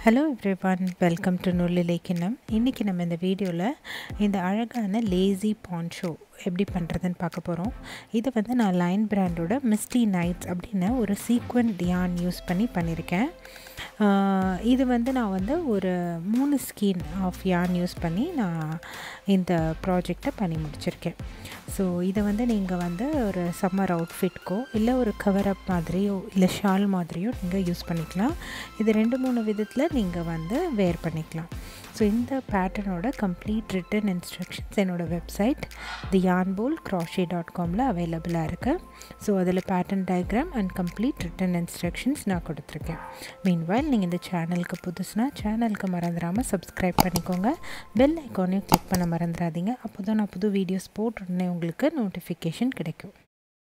hello everyone welcome to நுள்ளிலைக்கிண்ணம் இன்றைக்கி நம்ம இந்த வீடியோவில் இந்த அழகான லேசி பான்ஷோ எப்படி பண்ணுறதுன்னு பார்க்க போகிறோம் இது வந்து நான் லைன் பிராண்டோட மிஸ்டி நைட்ஸ் அப்படின்னு ஒரு சீக்வன் டியான் யூஸ் பண்ணி பண்ணியிருக்கேன் இது வந்து நான் வந்து ஒரு மூணு ஸ்கீன் ஆஃப் யான் யூஸ் பண்ணி நான் இந்த ப்ராஜெக்டை பண்ணி முடிச்சிருக்கேன் ஸோ இதை வந்து நீங்கள் வந்து ஒரு சம்மர் அவுட்ஃபிட்க்கோ இல்லை ஒரு கவர் அப் மாதிரியோ இல்லை ஷால் மாதிரியோ நீங்கள் யூஸ் பண்ணிக்கலாம் இது ரெண்டு மூணு விதத்தில் நீங்கள் வந்து வேர் பண்ணிக்கலாம் ஸோ இந்த பேட்டர்னோட கம்ப்ளீட் ரிட்டன் இன்ஸ்ட்ரக்ஷன்ஸ் என்னோடய website the yarn pal crochet dot காமில் அவைலபிளாக இருக்குது ஸோ அதில் pattern diagram and complete written instructions நான் கொடுத்துருக்கேன் மீன்வைல் நீங்கள் இந்த சேனலுக்கு புதுசுனா சேனலுக்கு மறந்துடாமல் சப்ஸ்கிரைப் பண்ணிக்கோங்க பெல் ஐக்கானையும் கிளிக் பண்ண மறந்துடாதீங்க அப்போ தான் நான் புது வீடியோஸ் போட்ட உடனே உங்களுக்கு நோட்டிஃபிகேஷன் கிடைக்கும்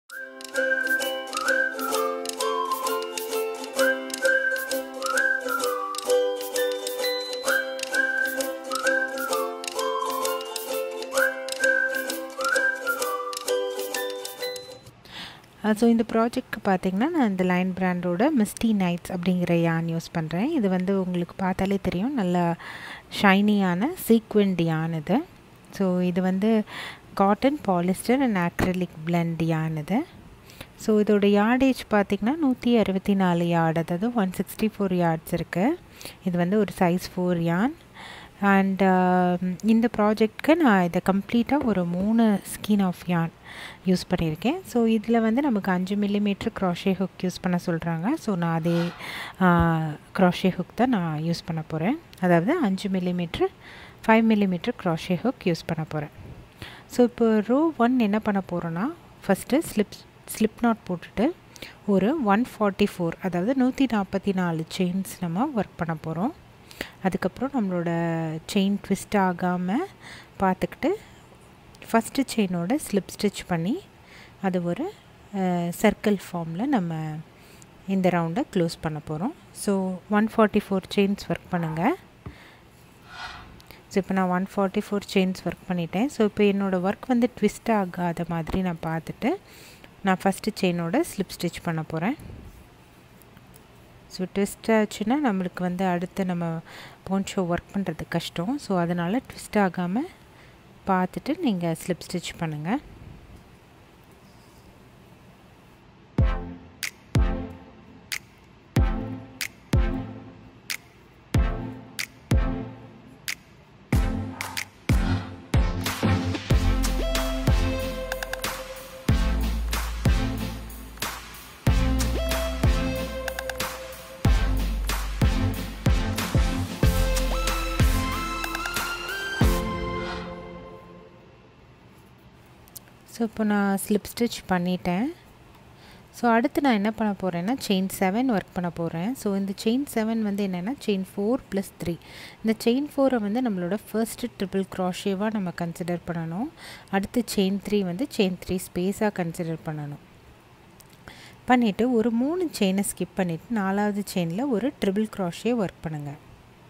ஸோ இந்த ப்ராஜெக்ட்க்கு பார்த்திங்கன்னா நான் இந்த லைன் பிராண்டோட மிஸ்டி நைட்ஸ் அப்படிங்கிற யான் யூஸ் பண்ணுறேன் இது வந்து உங்களுக்கு பார்த்தாலே தெரியும் நல்லா ஷைனியான சீக்வெண்ட் யான் இது ஸோ இது வந்து cotton polyester and acrylic blend yarn இது ஸோ இதோட யார்டேஜ் பார்த்திங்கன்னா நூற்றி அறுபத்தி நாலு யார்டு அதாவது ஒன் சிக்ஸ்டி ஃபோர் யார்ட்ஸ் இருக்குது இது வந்து ஒரு சைஸ் ஃபோர் யான் அண்ட் இந்த ப்ராஜெக்ட்க்கு நான் இதை கம்ப்ளீட்டாக ஒரு மூணு ஸ்கின் ஆஃப் யான் யூஸ் பண்ணியிருக்கேன் ஸோ இதில் வந்து நமக்கு அஞ்சு மில்லிமீட்ரு க்ராஷே ஹுக் யூஸ் பண்ண சொல்கிறாங்க ஸோ நான் அதே க்ராஷே ஹுக் தான் நான் யூஸ் பண்ண போகிறேன் அதாவது அஞ்சு millimetre five millimetre crochet hook use பண்ண போகிறேன் ஸோ இப்போ ரோ ஒன் என்ன பண்ண போகிறோன்னா ஃபஸ்ட்டு ஸ்லிப் ஸ்லிப் நாட் போட்டுட்டு ஒரு ஒன் ஃபார்ட்டி ஃபோர் அதாவது நூற்றி நாற்பத்தி நாலு செயின்ஸ் நம்ம ஒர்க் பண்ண போகிறோம் அதுக்கப்புறம் நம்மளோட செயின் ட்விஸ்ட் ஆகாமல் பார்த்துக்கிட்டு ஃபஸ்ட்டு செயினோட ஸ்லிப் ஸ்டிச் பண்ணி அது ஒரு சர்க்கிள் ஃபார்மில் நம்ம இந்த ரவுண்டை க்ளோஸ் பண்ண போகிறோம் so one forty four chains work பண்ணுங்கள் ஸோ இப்போ நான் one forty four chains work பண்ணிட்டேன் ஸோ இப்போ என்னோடய ஒர்க் வந்து ட்விஸ்ட் ஆகாத மாதிரி நான் பார்த்துட்டு நான் ஃபஸ்ட்டு செயினோட ஸ்லிப் ஸ்டிச் பண்ண போகிறேன் ஸோ ட்விஸ்ட் ஆச்சுன்னா நம்மளுக்கு வந்து அடுத்து நம்ம போன்ஷோ ஒர்க் பண்ணுறது கஷ்டம் ஸோ அதனால் ட்விஸ்ட் ஆகாமல் பார்த்துட்டு நீங்கள் ஸ்லிப் ஸ்டிச் பண்ணுங்கள் ஸோ இப்போ நான் ஸ்லிப் ஸ்டிச் பண்ணிட்டேன் ஸோ அடுத்து நான் என்ன பண்ண போகிறேன்னா செயின் செவன் ஒர்க் பண்ண போகிறேன் ஸோ இந்த செயின் செவன் வந்து என்னென்னா செயின் ஃபோர் ப்ளஸ் த்ரீ இந்த செயின் ஃபோரை வந்து நம்மளோட ஃபர்ஸ்ட்டு ட்ரிபிள் க்ராஷேவாக நம்ம கன்சிடர் பண்ணணும் அடுத்து செயின் த்ரீ வந்து செயின் த்ரீ ஸ்பேஸாக கன்சிடர் பண்ணணும் பண்ணிவிட்டு ஒரு மூணு செயினை ஸ்கிப் பண்ணிவிட்டு நாலாவது செயினில் ஒரு ட்ரிபிள் க்ராஷே ஒர்க் பண்ணுங்கள்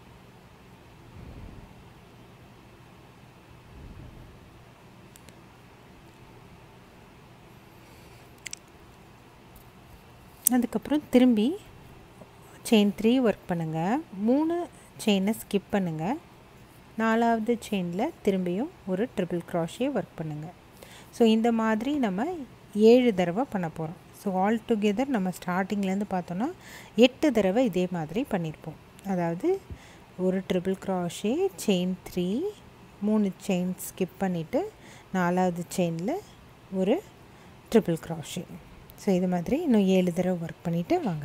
அதுக்கப்புறம் திரும்பி செயின் த்ரீ ஒர்க் பண்ணுங்கள் மூணு செயினை ஸ்கிப் பண்ணுங்கள் நாலாவது செயினில் திரும்பியும் ஒரு ட்ரிபிள் க்ராஷே ஒர்க் பண்ணுங்கள் ஸோ இந்த மாதிரி நம்ம ஏழு தடவை பண்ண போகிறோம் ஸோ ஆல் டுகெதர் நம்ம ஸ்டார்டிங்லேருந்து பார்த்தோன்னா எட்டு தடவை இதே மாதிரி பண்ணியிருப்போம் அதாவது ஒரு ட்ரிபிள் க்ராஷே செயின் த்ரீ மூணு செயின் ஸ்கிப் பண்ணிவிட்டு நாலாவது செயினில் ஒரு ட்ரிபிள் க்ராஷே ஸோ இது மாதிரி இன்னும் ஏழு தடவை ஒர்க் பண்ணிவிட்டு வாங்க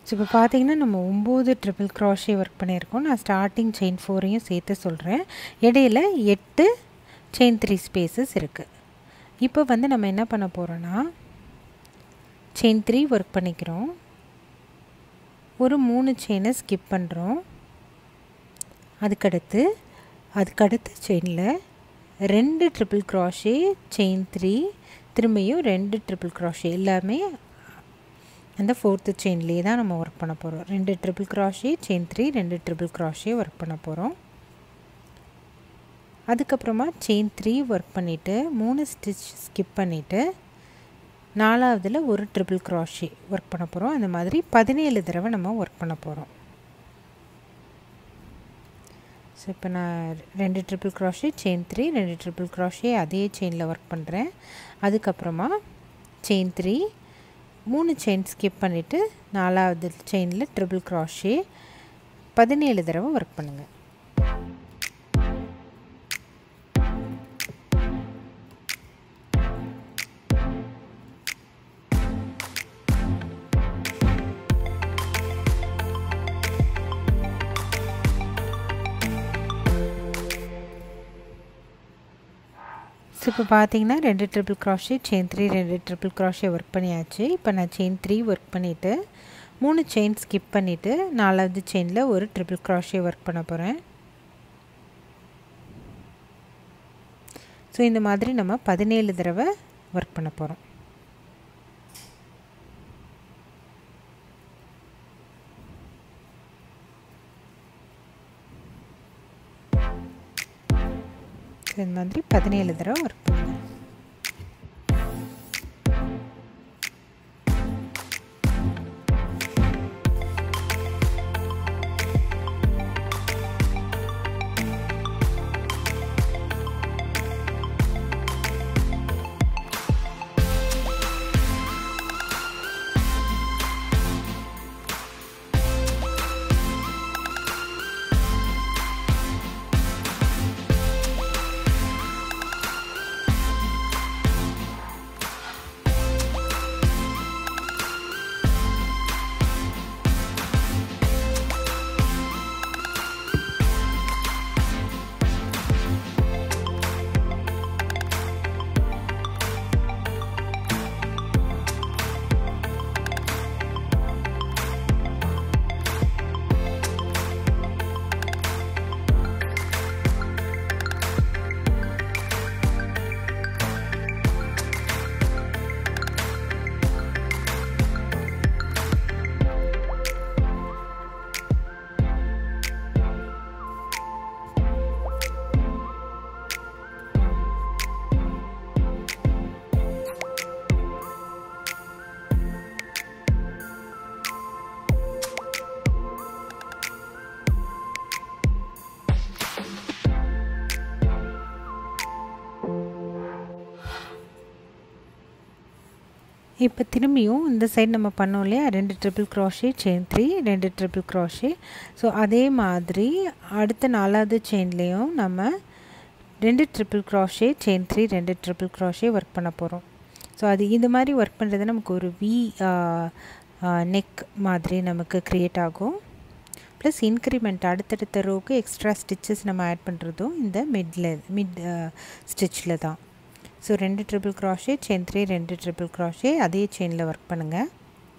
ஸோ இப்போ பார்த்தீங்கன்னா நம்ம ஒம்பது ட்ரிபிள் க்ராஷே ஒர்க் பண்ணியிருக்கோம் நான் ஸ்டார்டிங் செயின் ஃபோரையும் சேர்த்து சொல்கிறேன் இடையில எட்டு செயின் த்ரீ ஸ்பேசஸ் இருக்குது இப்போ வந்து நம்ம என்ன பண்ண போகிறோன்னா செயின் த்ரீ ஒர்க் பண்ணிக்கிறோம் ஒரு மூணு செயினை ஸ்கிப் பண்ணுறோம் அதுக்கடுத்து அதுக்கடுத்த செயினில் ரெண்டு ட்ரிபிள் க்ராஷே செயின் த்ரீ திரும்பியும் ரெண்டு ட்ரிபிள் க்ராஷே எல்லாமே அந்த ஃபோர்த்து செயின்லேயே தான் நம்ம ஒர்க் பண்ண போகிறோம் ரெண்டு ட்ரிபிள் க்ராஷே செயின் த்ரீ ரெண்டு ட்ரிபிள் க்ராஷே ஒர்க் பண்ண போகிறோம் அதுக்கப்புறமா செயின் த்ரீ ஒர்க் பண்ணிவிட்டு மூணு ஸ்டிச் ஸ்கிப் பண்ணிவிட்டு நாலாவதில் ஒரு ட்ரிபிள் க்ராஷே ஒர்க் பண்ண போகிறோம் அந்த மாதிரி பதினேழு தடவை நம்ம ஒர்க் பண்ண போகிறோம் ஸோ இப்போ நான் ரெண்டு ட்ரிபிள் க்ராஷே செயின் த்ரீ ரெண்டு ட்ரிபிள் க்ராஷே அதே செயினில் ஒர்க் பண்ணுறேன் அதுக்கப்புறமா செயின் த்ரீ மூணு செயின் ஸ்கிப் பண்ணிவிட்டு நாலாவது செயினில் ட்ரிபிள் க்ராஷே பதினேழு தடவை ஒர்க் பண்ணுங்கள் ஸோ இப்போ பார்த்தீங்கன்னா ரெண்டு ட்ரிபிள் க்ராஷே செயின் த்ரீ ரெண்டு ட்ரிபிள் க்ராஷே ஒர்க் பண்ணியாச்சு இப்போ நான் செயின் த்ரீ ஒர்க் பண்ணிவிட்டு மூணு செயின் ஸ்கிப் பண்ணிவிட்டு நாலாவது செயினில் ஒரு ட்ரிபிள் க்ராஷே ஒர்க் பண்ண போகிறேன் ஸோ இந்த மாதிரி நம்ம பதினேழு தடவை ஒர்க் பண்ண போகிறோம் இந்த மாதிரி பதினேழு தடவை ஒர்க் பண்ணுங்க இப்போ திரும்பியும் இந்த சைடு நம்ம பண்ணோம் இல்லையா ரெண்டு ட்ரிபிள் க்ராஷே செயின் த்ரீ ரெண்டு ட்ரிபிள் க்ராஷே ஸோ அதே மாதிரி அடுத்த நாலாவது செயின்லேயும் நம்ம ரெண்டு ட்ரிபிள் க்ராஷே செயின் த்ரீ ரெண்டு ட்ரிபிள் க்ராஷே ஒர்க் பண்ண போகிறோம் ஸோ அது இந்த மாதிரி ஒர்க் பண்ணுறது நமக்கு ஒரு வி நெக் மாதிரி நமக்கு க்ரியேட் ஆகும் ப்ளஸ் இன்க்ரிமெண்ட் அடுத்தடுத்த ரோவுக்கு எக்ஸ்ட்ரா ஸ்டிச்சஸ் நம்ம ஆட் பண்ணுறதும் இந்த மிட்ல மிட் ஸ்டிச்சில் தான் ஸோ ரெண்டு ட்ரிபிள் க்ராஷே செயின் த்ரீ ரெண்டு ட்ரிபிள் க்ராஷே அதே செயினில் ஒர்க் பண்ணுங்கள்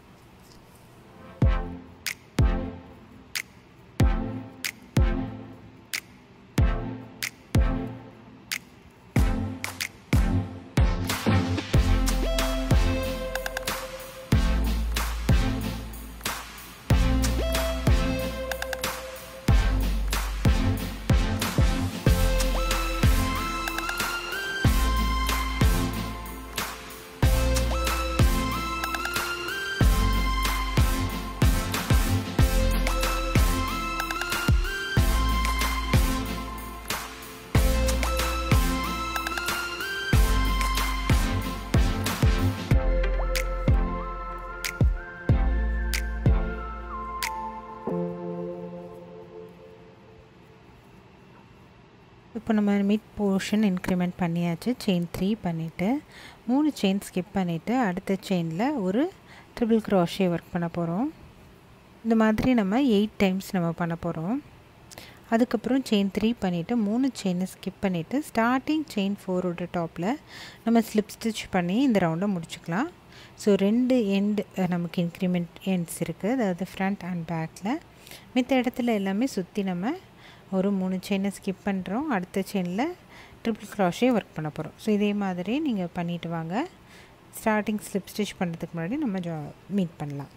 இப்போ நம்ம மிட் போர்ஷன் இன்க்ரிமெண்ட் பண்ணியாச்சு செயின் த்ரீ பண்ணிவிட்டு மூணு செயின் ஸ்கிப் பண்ணிவிட்டு அடுத்த செயினில் ஒரு ட்ரிபிள் க்ராஷே ஒர்க் பண்ண போகிறோம் இந்த மாதிரி நம்ம எயிட் டைம்ஸ் நம்ம பண்ண போகிறோம் அதுக்கப்புறம் செயின் த்ரீ பண்ணிவிட்டு மூணு செயினை ஸ்கிப் பண்ணிவிட்டு ஸ்டார்டிங் செயின் ஃபோரோட டாப்பில் நம்ம ஸ்லிப் ஸ்டிச் பண்ணி இந்த ரவுண்டை முடிச்சுக்கலாம் ஸோ ரெண்டு எண்டு நமக்கு இன்க்ரிமெண்ட் எண்ட்ஸ் இருக்குது அதாவது ஃப்ரண்ட் அண்ட் பேக்கில் மித்த இடத்துல எல்லாமே சுற்றி நம்ம ஒரு மூணு செயினை ஸ்கிப் பண்ணுறோம் அடுத்த செயினில் ட்ரிபிள் க்ராஷே ஒர்க் பண்ண போகிறோம் ஸோ இதே மாதிரி நீங்கள் பண்ணிவிட்டு வாங்க ஸ்டார்டிங் ஸ்லிப் ஸ்டிச் பண்ணுறதுக்கு முன்னாடி நம்ம ஜா மீட் பண்ணலாம்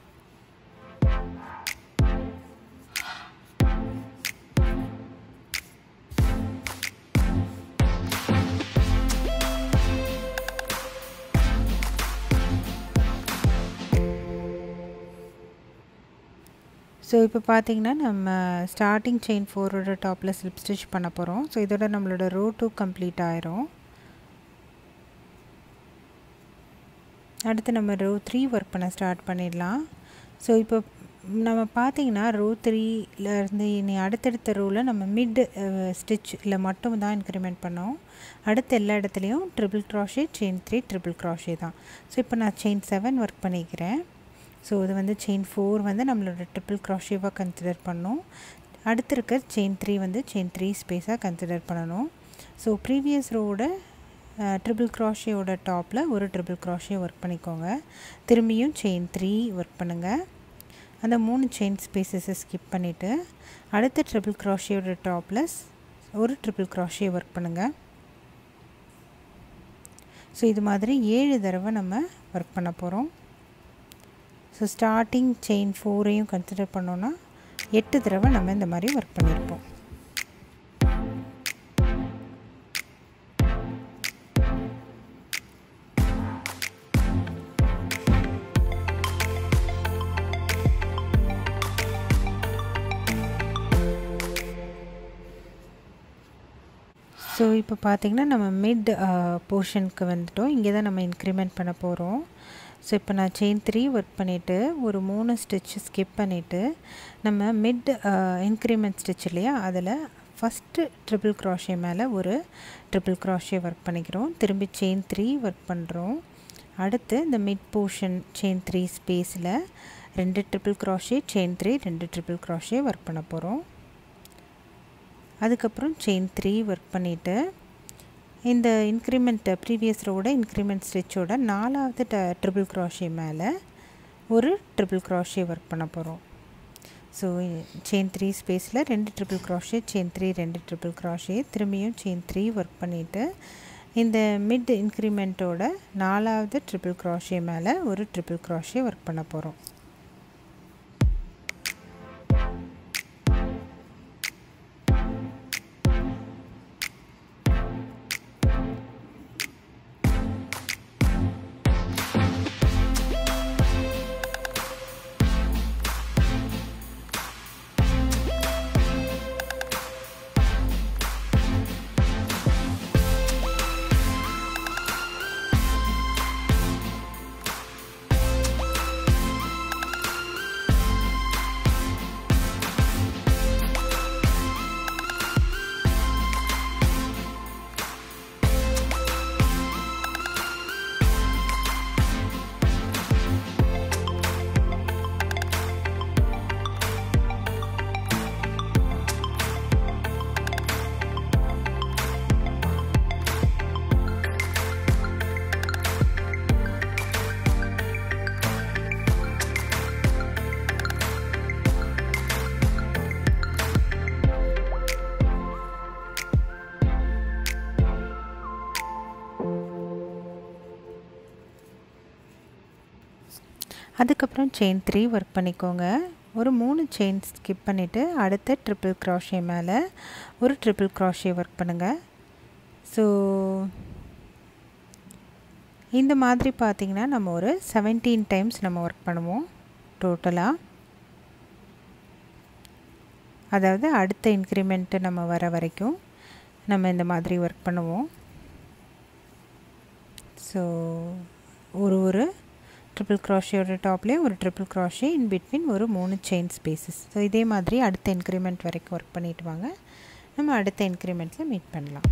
ஸோ இப்போ பார்த்தீங்கன்னா நம்ம ஸ்டார்டிங் செயின் ஃபோரோட டாப்பில் ஸ்லிப் ஸ்டிச் பண்ண போகிறோம் ஸோ இதோட நம்மளோட ரோ டூ கம்ப்ளீட் ஆயிரும் அடுத்து நம்ம ரோ த்ரீ ஒர்க் பண்ண ஸ்டார்ட் பண்ணிடலாம் ஸோ இப்போ நம்ம பார்த்தீங்கன்னா ரோ த்ரீலேருந்து இனி அடுத்தடுத்த ரோவில் நம்ம மிட் ஸ்டிச்சில் மட்டும் தான் இன்க்ரிமெண்ட் பண்ணோம் அடுத்த எல்லா இடத்துலையும் triple crochet chain three triple crochet தான் ஸோ இப்போ நான் செயின் செவன் ஒர்க் பண்ணிக்கிறேன் ஸோ இது வந்து செயின் ஃபோர் வந்து நம்மளோட ட்ரிபிள் க்ராஷேவாக கன்சிடர் பண்ணோம் அடுத்து இருக்க செயின் த்ரீ வந்து செயின் த்ரீ ஸ்பேஸாக கன்சிடர் பண்ணணும் ஸோ ப்ரீவியஸ் ரோவோட ட்ரிபிள் க்ராஷேயோட டாப்பில் ஒரு ட்ரிபிள் க்ராஷே ஒர்க் பண்ணிக்கோங்க திரும்பியும் செயின் த்ரீ ஒர்க் பண்ணுங்கள் அந்த மூணு செயின் ஸ்பேசஸை ஸ்கிப் பண்ணிவிட்டு அடுத்த ட்ரிபிள் க்ராஷேயோட டாப்பில் ஒரு ட்ரிபிள் க்ராஷே ஒர்க் பண்ணுங்கள் ஸோ இது மாதிரி ஏழு தடவை நம்ம ஒர்க் பண்ண போகிறோம் ஸோ ஸ்டார்டிங் செயின் ஃபோரையும் கன்சிடர் பண்ணோன்னா எட்டு தடவை நம்ம இந்த மாதிரி ஒர்க் பண்ணியிருப்போம் ஸோ இப்போ பார்த்திங்கன்னா நம்ம மிட் போர்ஷனுக்கு வந்துட்டோம் இங்கே தான் நம்ம இன்க்ரிமெண்ட் பண்ண போகிறோம் ஸோ இப்போ நான் செயின் த்ரீ ஒர்க் பண்ணிவிட்டு ஒரு மூணு ஸ்டிச்சு ஸ்கிப் பண்ணிவிட்டு நம்ம மிட் இன்க்ரிமெண்ட் ஸ்டிச் இல்லையா அதில் ஃபஸ்ட்டு ட்ரிபிள் க்ராஷே மேலே ஒரு ட்ரிபிள் க்ராஷே ஒர்க் பண்ணிக்கிறோம் திரும்பி செயின் த்ரீ ஒர்க் பண்ணுறோம் அடுத்து இந்த மிட் போர்ஷன் செயின் த்ரீ ஸ்பேஸில் ரெண்டு ட்ரிபிள் க்ராஷே செயின் த்ரீ ரெண்டு ட்ரிபிள் க்ராஷே ஒர்க் பண்ண போகிறோம் அதுக்கப்புறம் செயின் த்ரீ ஒர்க் பண்ணிவிட்டு இந்த இன்க்ரிமெண்ட் ப்ரீவியஸ் ரோட இன்க்ரிமெண்ட் ஸ்டிச்சோட நாலாவது ட ட்ரிபிள் க்ராஷே மேலே ஒரு ட்ரிபிள் க்ராஷே ஒர்க் பண்ண போகிறோம் ஸோ செயின் த்ரீ ஸ்பேஸில் ரெண்டு ட்ரிபிள் க்ராஷே செயின் த்ரீ ரெண்டு ட்ரிபிள் க்ராஷே திரும்பியும் செயின் த்ரீ ஒர்க் பண்ணிவிட்டு இந்த மிட் இன்க்ரிமெண்ட்டோட நாலாவது ட்ரிபிள் க்ராஷே மேலே ஒரு ட்ரிபிள் க்ராஷே ஒர்க் பண்ண போகிறோம் அதுக்கப்புறம் செயின் த்ரீ ஒர்க் பண்ணிக்கோங்க ஒரு மூணு செயின் ஸ்கிப் பண்ணிவிட்டு அடுத்த ட்ரிபிள் க்ராஷே மேலே ஒரு ட்ரிபிள் க்ராஷே ஒர்க் பண்ணுங்கள் ஸோ இந்த மாதிரி பார்த்திங்கன்னா நம்ம ஒரு செவன்டீன் டைம்ஸ் நம்ம ஒர்க் பண்ணுவோம் டோட்டலாக அதாவது அடுத்த இன்க்ரிமெண்ட்டு நம்ம வர வரைக்கும் நம்ம இந்த மாதிரி ஒர்க் பண்ணுவோம் ஸோ ஒரு ஒரு ட்ரிபிள் க்ராஷியோட டாப்லேயும் ஒரு ட்ரிபிள் க்ராஷே இன் பிட்வீன் ஒரு மூணு செயின் ஸ்பேசஸ் ஸோ இதே மாதிரி அடுத்த இன்க்ரிமெண்ட் வரைக்கும் ஒர்க் பண்ணிட்டு வாங்க நம்ம அடுத்த இன்க்ரிமெண்ட்டில் மீட் பண்ணலாம்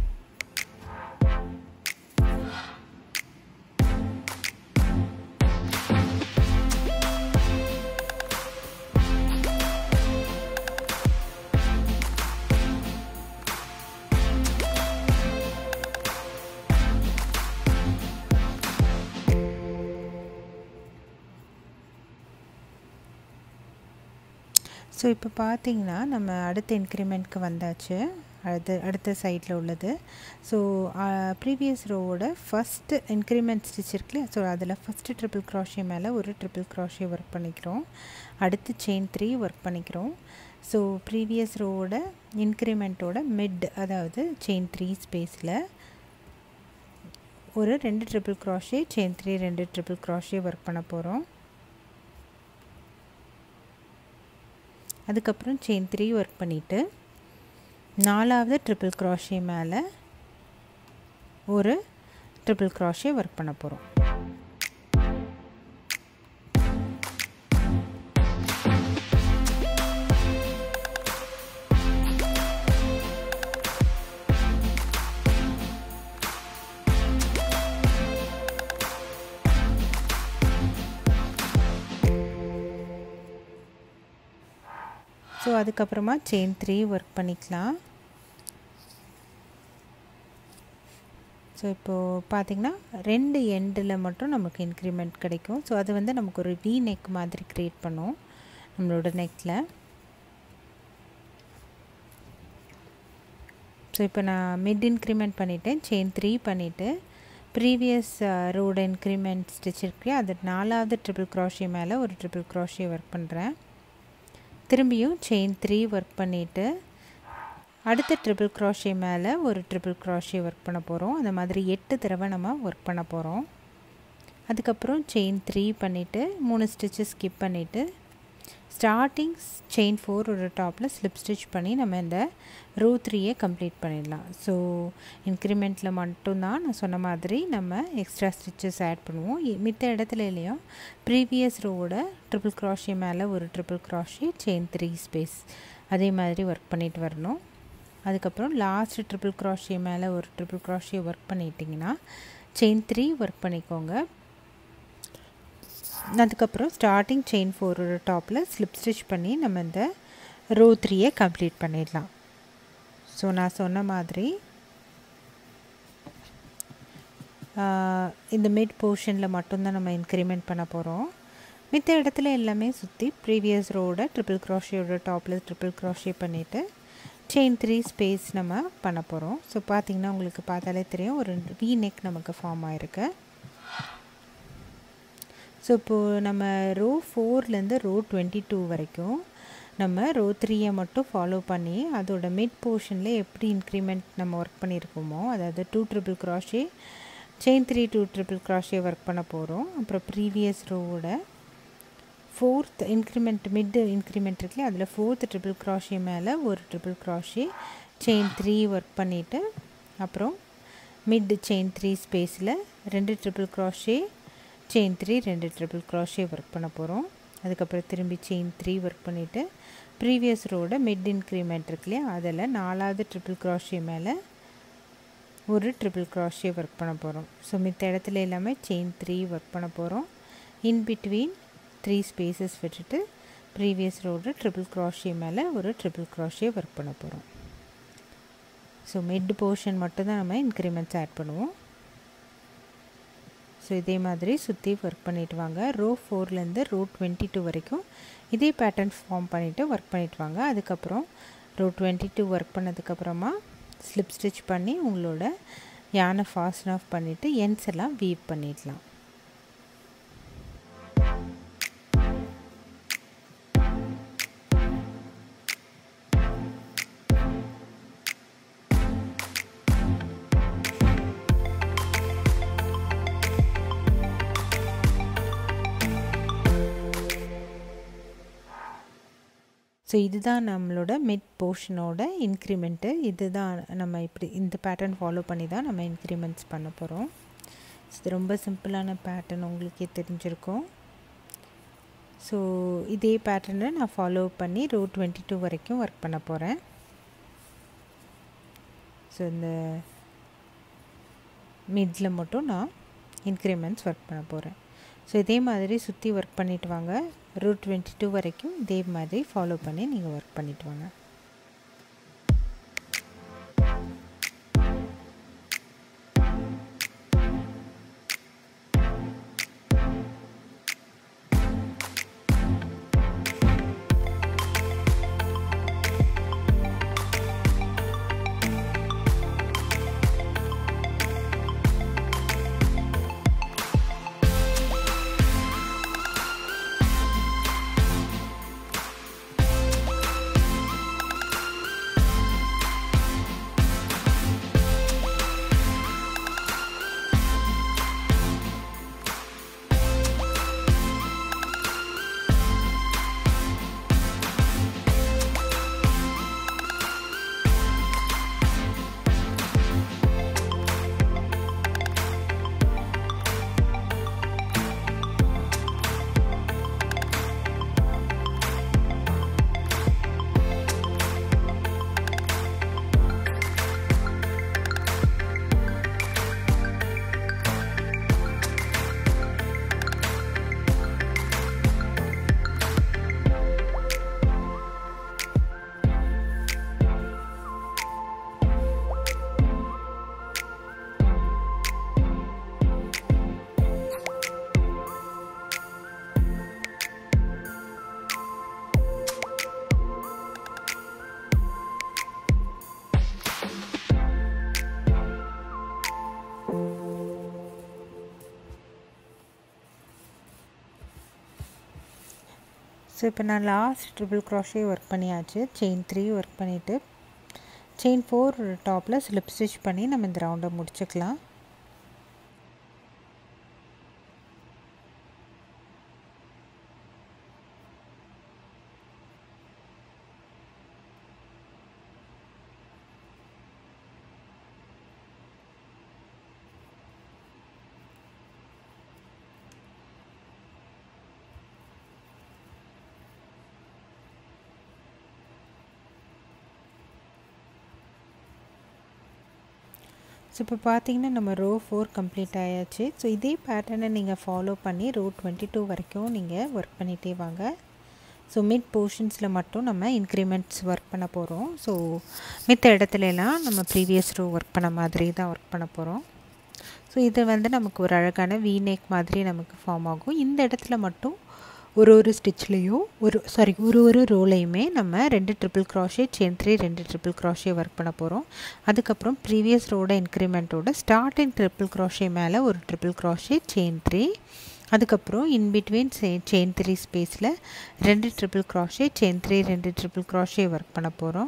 ஸோ இப்போ பார்த்தீங்கன்னா நம்ம அடுத்த இன்க்ரிமெண்ட்க்கு வந்தாச்சு அடுத்த அடுத்த சைடில் உள்ளது ஸோ ப்ரீவியஸ் ரோவோட ஃபஸ்ட்டு இன்க்ரிமெண்ட் ஸ்டிச் இருக்குல்லையா ஸோ அதில் ஃபஸ்ட்டு ட்ரிபிள் க்ராஷே மேலே ஒரு ட்ரிபிள் க்ராஷே ஒர்க் பண்ணிக்கிறோம் அடுத்து செயின் த்ரீ ஒர்க் பண்ணிக்கிறோம் ஸோ ப்ரீவியஸ் ரோவோட இன்க்ரிமெண்ட்டோட மிட் அதாவது செயின் த்ரீ ஸ்பேஸில் ஒரு ரெண்டு ட்ரிபிள் க்ராஷே செயின் த்ரீ ரெண்டு ட்ரிபிள் க்ராஷே ஒர்க் பண்ண போகிறோம் அதுக்கப்புறம் செயின் த்ரீ ஒர்க் பண்ணிவிட்டு நாலாவது ட்ரிபிள் க்ராஷே மேலே ஒரு ட்ரிபிள் க்ராஷே ஒர்க் பண்ண போகிறோம் ஸோ அதுக்கப்புறமா செயின் த்ரீ ஒர்க் பண்ணிக்கலாம் ஸோ இப்போது பார்த்திங்கன்னா ரெண்டு எண்டில் மட்டும் நமக்கு இன்க்ரிமெண்ட் கிடைக்கும் ஸோ அது வந்து நமக்கு ஒரு வி நெக் மாதிரி க்ரியேட் பண்ணும் நம்மளோட நெக்கில் ஸோ இப்போ நான் மிட் இன்க்ரிமெண்ட் பண்ணிவிட்டேன் செயின் த்ரீ பண்ணிவிட்டு ப்ரீவியஸ் ரோட இன்க்ரிமெண்ட் ஸ்டிச் இருக்கு அது நாலாவது ட்ரிபிள் க்ராஷே மேலே ஒரு ட்ரிபிள் க்ராஷே ஒர்க் பண்ணுறேன் திரும்பியும் செயின் த்ரீ ஒர்க் பண்ணிவிட்டு அடுத்த ட்ரிபிள் க்ராஷே மேலே ஒரு ட்ரிபிள் க்ராஷே ஒர்க் பண்ண போகிறோம் அந்த மாதிரி எட்டு தடவை நம்ம ஒர்க் பண்ண போகிறோம் அதுக்கப்புறம் செயின் த்ரீ பண்ணிவிட்டு மூணு ஸ்டிச்சஸ் ஸ்கிப் பண்ணிவிட்டு ஸ்டார்டிங் செயின் ஃபோர் ஒரு டாப்பில் ஸ்லிப் ஸ்டிச் பண்ணி நம்ம இந்த ரோ த்ரீயை கம்ப்ளீட் பண்ணிடலாம் ஸோ இன்க்ரிமெண்ட்டில் மட்டும்தான் நான் சொன்ன மாதிரி நம்ம எக்ஸ்ட்ரா ஸ்டிச்சஸ் ஆட் பண்ணுவோம் மித்த இடத்துல இல்லையும் ப்ரீவியஸ் ரோவோட ட்ரிபிள் க்ராஷே மேலே ஒரு triple crochet chain three space அதே மாதிரி ஒர்க் பண்ணிட்டு வரணும் அதுக்கப்புறம் லாஸ்ட் ட்ரிபிள் க்ராஷே மேலே ஒரு ட்ரிபிள் க்ராஷே ஒர்க் பண்ணிட்டிங்கன்னா செயின் த்ரீ ஒர்க் பண்ணிக்கோங்க அதுக்கப்புறம் ஸ்டார்டிங் செயின் ஃபோரோட டாப்பில் ஸ்லிப் ஸ்டிச் பண்ணி நம்ம இந்த ரோ த்ரீயை கம்ப்ளீட் பண்ணிடலாம் ஸோ நான் சொன்ன மாதிரி இந்த மிட் போர்ஷனில் மட்டும்தான் நம்ம இன்க்ரிமெண்ட் பண்ண போகிறோம் மித்த இடத்துல எல்லாமே சுற்றி ப்ரீவியஸ் ரோட ட்ரிபிள் க்ராஷியோட டாப்பில் ட்ரிபிள் க்ராஷே பண்ணிவிட்டு செயின் த்ரீ ஸ்பேஸ் நம்ம பண்ண போகிறோம் ஸோ பார்த்திங்கன்னா உங்களுக்கு பார்த்தாலே தெரியும் ஒரு வி நெக் நமக்கு ஃபார்ம் ஆகிருக்கு ஸோ இப்போது நம்ம ரோ ஃபோர்லேருந்து ரோ டுவெண்ட்டி டூ வரைக்கும் நம்ம ரோ த்ரீயை மட்டும் ஃபாலோ பண்ணி அதோட மிட் போர்ஷனில் எப்படி இன்க்ரிமெண்ட் நம்ம ஒர்க் பண்ணியிருக்கோமோ அதாவது two triple crochet chain three two triple crochet work பண்ண போகிறோம் அப்புறம் ப்ரீவியஸ் ரோவோட ஃபோர்த் இன்க்ரிமெண்ட் மிட் இன்க்ரிமெண்ட் இருக்குல்ல அதில் ஃபோர்த் ட்ரிபிள் க்ராஷே மேலே ஒரு triple crochet chain three work பண்ணிவிட்டு அப்புறம் மிட் செயின் த்ரீ ஸ்பேஸில் ரெண்டு ட்ரிபிள் க்ராஷே செயின் த்ரீ ரெண்டு ட்ரிபிள் க்ராஷே ஒர்க் பண்ண போகிறோம் அதுக்கப்புறம் திரும்பி செயின் த்ரீ ஒர்க் பண்ணிவிட்டு ப்ரீவியஸ் ரோட மிட் இன்க்ரிமெண்ட் இருக்கு இல்லையா அதில் நாலாவது ட்ரிபிள் க்ராஷே மேலே ஒரு ட்ரிபிள் க்ராஷே ஒர்க் பண்ண போகிறோம் ஸோ மித்த இடத்துல எல்லாமே செயின் த்ரீ ஒர்க் பண்ண போகிறோம் இன் பிட்வீன் த்ரீ ஸ்பேசஸ் விட்டுட்டு ப்ரீவியஸ் ரோடு ட்ரிபிள் க்ராஷே மேலே ஒரு ட்ரிபிள் க்ராஷே ஒர்க் பண்ண போகிறோம் ஸோ மிட் போர்ஷன் மட்டும்தான் நம்ம இன்க்ரிமெண்ட்ஸ் ஆட் பண்ணுவோம் ஸோ இதே மாதிரி சுற்றி ஒர்க் பண்ணிட்டு வாங்க ரோ ஃபோர்லேருந்து ரோ டுவெண்ட்டி டூ வரைக்கும் இதே பேட்டர்ன் ஃபார்ம் பண்ணிவிட்டு ஒர்க் பண்ணிட்டு வாங்க அதுக்கப்புறம் ரோ டுவெண்ட்டி டூ ஒர்க் பண்ணதுக்கப்புறமா ஸ்லிப் ஸ்டிச் பண்ணி உங்களோட யானை ஃபாஸ்ட் ஆஃப் பண்ணிவிட்டு என்ஸ் எல்லாம் வீவ் பண்ணிடலாம் ஸோ இதுதான் நம்மளோட மிட் போர்ஷனோட இன்க்ரிமெண்ட்டு இதுதான் நம்ம இப்படி இந்த பேட்டர்ன் ஃபாலோ பண்ணி தான் நம்ம இன்க்ரிமெண்ட்ஸ் பண்ண போகிறோம் இது ரொம்ப சிம்பிளான பேட்டர்ன் உங்களுக்கே தெரிஞ்சிருக்கும் ஸோ இதே பேட்டர்னை நான் ஃபாலோ பண்ணி ரோ டுவெண்ட்டி டூ வரைக்கும் ஒர்க் பண்ண போகிறேன் ஸோ இந்த மிட்ல மட்டும் நான் இன்க்ரிமெண்ட்ஸ் ஒர்க் பண்ண போகிறேன் ஸோ இதே மாதிரி சுற்றி ஒர்க் பண்ணிட்டு வாங்க ரூட் டுவெண்ட்டி டூ வரைக்கும் இதே மாதிரி ஃபாலோ பண்ணி நீங்கள் ஒர்க் பண்ணிட்டு வாங்க ஸோ இப்போ நான் லாஸ்ட் ட்ரிபிள் க்ராஷே ஒர்க் பண்ணியாச்சு செயின் த்ரீ ஒர்க் பண்ணிவிட்டு செயின் ஃபோர் டாப்பில் ஸ்லிப் ஸ்டிச் பண்ணி நம்ம இந்த ரவுண்டை முடிச்சுக்கலாம் ஸோ இப்போ பார்த்தீங்கன்னா நம்ம ரோ ஃபோர் கம்ப்ளீட் ஆயாச்சு ஸோ இதே பேட்டர்னை நீங்கள் ஃபாலோ பண்ணி ரோ டுவெண்ட்டி டூ வரைக்கும் நீங்கள் ஒர்க் பண்ணிகிட்டே வாங்க ஸோ மிட் போர்ஷன்ஸில் மட்டும் நம்ம இன்க்ரிமெண்ட்ஸ் ஒர்க் பண்ண போகிறோம் ஸோ மித்த இடத்துலலாம் நம்ம ப்ரீவியஸ் ரோ ஒர்க் பண்ண மாதிரி தான் ஒர்க் பண்ண போகிறோம் ஸோ இது வந்து நமக்கு ஒரு அழகான வீநெக் மாதிரி நமக்கு ஃபார்ம் ஆகும் இந்த இடத்துல மட்டும் ஒரு ஒரு ஸ்டிச்லேயும் ஒரு சாரி ஒரு ஒரு ரோலையுமே நம்ம ரெண்டு ட்ரிபிள் க்ராஷே செயின் த்ரீ ரெண்டு ட்ரிபிள் க்ராஷே ஒர்க் பண்ண போகிறோம் அதுக்கப்புறம் ப்ரீவியஸ் ரோட இன்க்ரிமெண்ட்டோட ஸ்டார்டிங் ட்ரிபிள் க்ராஷே மேலே ஒரு ட்ரிபிள் க்ராஷே செயின் த்ரீ அதுக்கப்புறம் இன்பிட்வீன் செயின் த்ரீ ஸ்பேஸில் ரெண்டு ட்ரிபிள் க்ராஷே செயின் த்ரீ ரெண்டு ட்ரிபிள் க்ராஷே ஒர்க் பண்ண போகிறோம்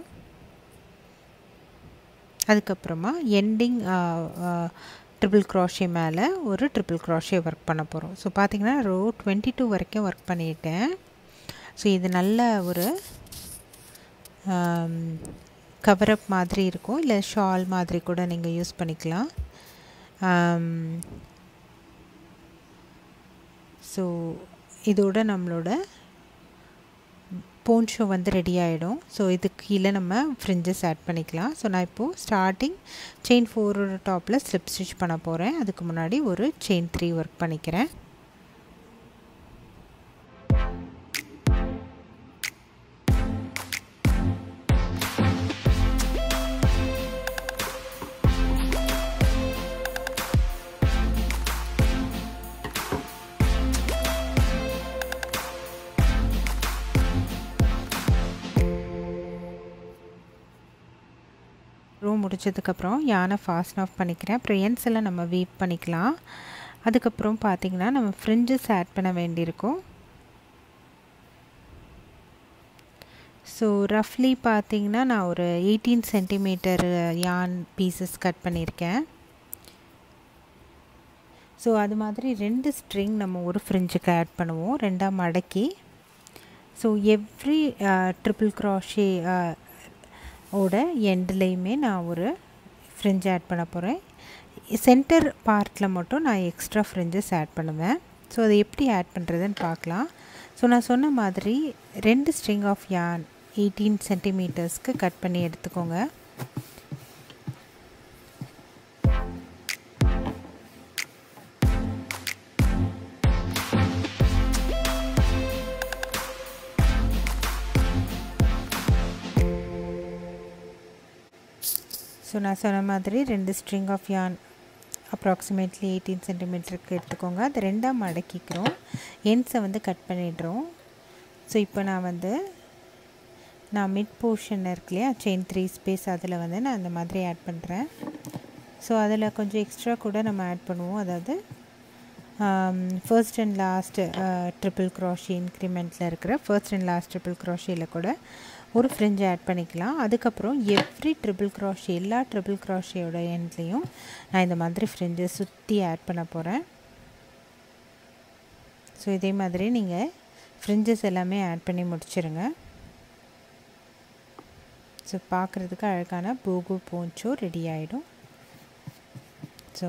அதுக்கப்புறமா எண்டிங் ட்ரிபிள் க்ராஷே மேலே ஒரு ட்ரிபிள் க்ராஷே ஒர்க் பண்ண போகிறோம் ஸோ பார்த்திங்கன்னா ரோ டுவெண்ட்டி டூ வரைக்கும் ஒர்க் பண்ணிட்டேன் ஸோ இது நல்ல ஒரு கவரப் மாதிரி இருக்கும் இல்லை ஷால் மாதிரி கூட நீங்கள் யூஸ் பண்ணிக்கலாம் ஸோ இதோட நம்மளோட போன்ஷோ வந்து ரெடி ஆகிடும் ஸோ இதுக்கு கீழே நம்ம ஃப்ரிஞ்சஸ் ஆட் பண்ணிக்கலாம் ஸோ நான் இப்போது ஸ்டார்டிங் செயின் ஃபோரோட டாப்பில் ஸ்லிப் ஸ்டிச் பண்ண போகிறேன் அதுக்கு முன்னாடி ஒரு செயின் த்ரீ ஒர்க் பண்ணிக்கிறேன் ரோ முடிச்சதுக்கப்புறம் யானை ஃபாஸ்ட் ஆஃப் பண்ணிக்கிறேன் அப்புறம் என்ஸ் எல்லாம் நம்ம வீப் பண்ணிக்கலாம் அதுக்கப்புறம் பார்த்திங்கன்னா நம்ம ஃப்ரிஞ்சஸ் ஆட் பண்ண வேண்டியிருக்கும் ஸோ ரஃப்லி பார்த்திங்கன்னா நான் ஒரு eighteen centimetre yarn pieces cut பண்ணியிருக்கேன் ஸோ அது மாதிரி ரெண்டு ஸ்ட்ரிங் நம்ம ஒரு ஃப்ரிஞ்சுக்கு ஆட் பண்ணுவோம் ரெண்டாம் மடக்கி ஸோ எவ்ரி ட்ரிபிள் க்ராஷே ஓட எண்ட்லேயுமே நான் ஒரு ஃப்ரிஞ்ச் ஆட் பண்ண போகிறேன் சென்டர் பார்ட்டில் மட்டும் நான் எக்ஸ்ட்ரா ஃப்ரிஞ்சஸ் ஆட் பண்ணுவேன் ஸோ அதை எப்படி ஆட் பண்ணுறதுன்னு பார்க்கலாம் ஸோ நான் சொன்ன மாதிரி ரெண்டு ஸ்ட்ரிங் ஆஃப் யான் எயிட்டீன் சென்டிமீட்டர்ஸ்க்கு கட் பண்ணி எடுத்துக்கோங்க ஸோ நான் சொன்ன மாதிரி ரெண்டு string of yarn approximately eighteen சென்டிமீட்டருக்கு எடுத்துக்கோங்க அது ரெண்டாக மடக்கிக்கிறோம் எண்ட்ஸை வந்து கட் பண்ணிடுறோம் ஸோ இப்போ நான் வந்து நான் மிட் போர்ஷன் இருக்கு இல்லையா செயின் த்ரீ ஸ்பேஸ் அதில் வந்து நான் அந்த மாதிரி ஆட் பண்ணுறேன் ஸோ அதில் கொஞ்சம் எக்ஸ்ட்ரா கூட நம்ம ஆட் பண்ணுவோம் அதாவது first and last triple crochet இன்க்ரிமெண்ட்டில் இருக்கிற ஃபர்ஸ்ட் அண்ட் லாஸ்ட் ட்ரிபிள் க்ராஷியில் கூட ஒரு ஃப்ரிஞ்ச் ஆட் பண்ணிக்கலாம் அதுக்கப்புறம் எவ்ரி ட்ரிபிள் க்ராஷி எல்லா ட்ரிபிள் க்ராஷியோட எண்ட்லேயும் நான் இந்த மாதிரி ஃப்ரிஞ்சை சுற்றி ஆட் பண்ண போகிறேன் ஸோ இதே மாதிரி நீங்கள் ஃப்ரிஞ்சஸ் எல்லாமே ஆட் பண்ணி முடிச்சிருங்க ஸோ பார்க்குறதுக்கு அழகான பூகு போஞ்சோ ரெடி ஆகிடும் ஸோ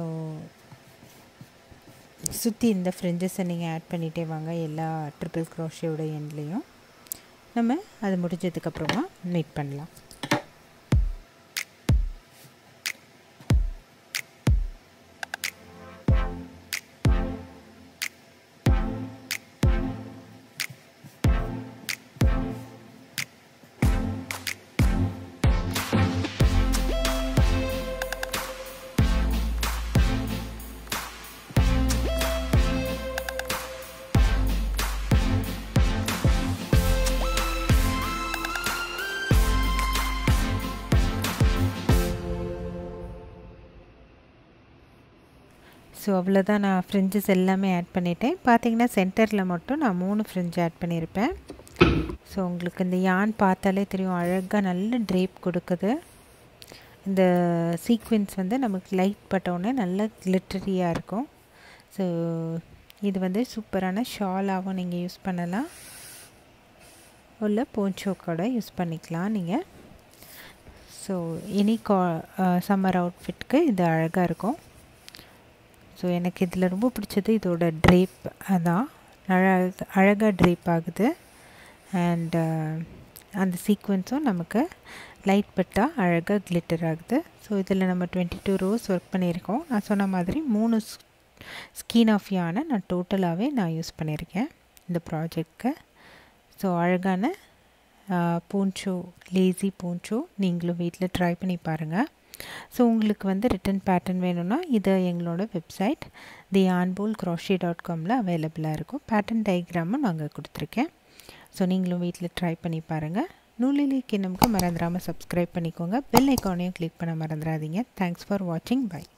சுற்றி இந்த ஃப்ரிஞ்சஸை நீங்கள் ஆட் பண்ணிகிட்டே வாங்க எல்லா ட்ரிபிள் க்ரோஷியோட எண்ட்லேயும் நம்ம அது முடிஞ்சதுக்கப்புறமா மீட் பண்ணலாம் ஸோ அவ்வளோதான் நான் ஃப்ரிஞ்சஸ் எல்லாமே ஆட் பண்ணிட்டேன் பார்த்தீங்கன்னா சென்டரில் மட்டும் நான் மூணு ஃப்ரிஞ்ச் ஆட் பண்ணியிருப்பேன் ஸோ உங்களுக்கு இந்த யான் பார்த்தாலே தெரியும் அழகாக நல்ல ட்ரேப் கொடுக்குது இந்த சீக்வென்ஸ் வந்து நமக்கு லைட் பட்டவுடனே நல்ல கிளிட்டரியாக இருக்கும் ஸோ இது வந்து சூப்பரான ஷாலாகவும் நீங்கள் யூஸ் பண்ணலாம் உள்ள போன்ச்சோக்கோட யூஸ் பண்ணிக்கலாம் நீங்கள் ஸோ இனி கா சம்மர் அவுட்ஃபிட்க்கு இது அழகாக இருக்கும் ஸோ எனக்கு இதில் ரொம்ப பிடிச்சது இதோட ட்ரேப் அதான் அழக அழகாக ட்ரேப் ஆகுது அண்ட் அந்த சீக்வென்ஸும் நமக்கு லைட் பட்டால் அழகாக கிளிட்டர் ஆகுது ஸோ இதில் நம்ம டுவெண்ட்டி டூ ரோஸ் ஒர்க் பண்ணியிருக்கோம் நான் சொன்ன மாதிரி மூணு ஸ்கீன் ஆஃப் யானை நான் டோட்டலாகவே நான் யூஸ் பண்ணியிருக்கேன் இந்த ப்ராஜெக்ட்க்கு ஸோ அழகான பூஞ்சோ லேசி பூஞ்சோ நீங்களும் வீட்டில் ட்ரை பண்ணி பாருங்கள் ஸோ உங்களுக்கு வந்து ரிட்டன் பேட்டர்ன் வேணும்னா இதை எங்களோட வெப்சைட் தி ஆன்போல் க்ராஷி டாட் காமில் அவைலபிளாக இருக்கும் பேட்டர்ன் டயக்ராமும் நாங்கள் கொடுத்துருக்கேன் ஸோ நீங்களும் வீட்டில் ட்ரை பண்ணி பாருங்கள் நூலிலே கிண்ணமுக்கு மறந்துடாமல் சப்ஸ்கிரைப் பண்ணிக்கோங்க பெல் ஐக்கானையும் கிளிக் பண்ண மறந்துடாதீங்க தேங்க்ஸ் ஃபார் வாட்சிங் பை